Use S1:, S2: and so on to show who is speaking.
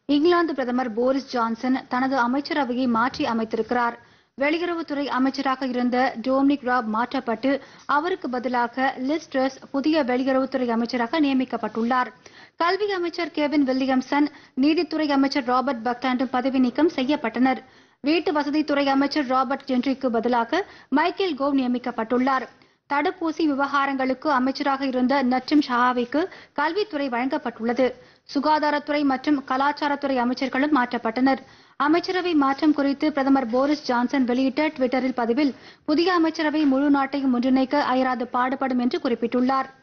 S1: இங்கிலாந்து பிரதமர் Boris Johnson தனது அமைச்சரவையை மாற்றி அமைத்திருக்கிறார் வெளியுறவுத்துறை அமைச்சராக இருந்த டோம்னிக் ராப் மாற்றப்பட்டு அவருக்கு பதிலாக லிஸ் ட்ரஸ் புதிய வெளியுறவுத்துறை அமைச்சராக நியமிக்கப்பட்டுள்ளார் கல்வி அமைச்சர் கெவின் வில்லியம்சன் நீதித்துறை அமைச்சர் ராபர்ட் பக்டாண்டும் பதவி நீக்கம் செய்யப்பட்டனர் வீட்டு வசதித்துறை அமைச்சர் ராபர்ட் ஜென்ட்ரிக்கு பதிலாக மைக்கேல் கோவ் நியமிக்கப்பட்டுள்ளார் தடுப்பூசி விவகாரங்களுக்கு அமைச்சராக இருந்த நட்டும் ஷாவிக்கு கல்வித்துறை வழங்கப்பட்டுள்ளது சுகாதாரத்துறை மற்றும் கலாச்சாரத்துறை அமைச்சர்களும் மாற்றப்பட்டனர் அமைச்சரவை மாற்றம் குறித்து பிரதமர் போரிஸ் ஜான்சன் வெளியிட்ட டுவிட்டரில் பதிவில் புதிய அமைச்சரவை முழு நாட்டையும் ஒன்றிணைக்க அயராது பாடுபடும் என்று குறிப்பிட்டுள்ளார்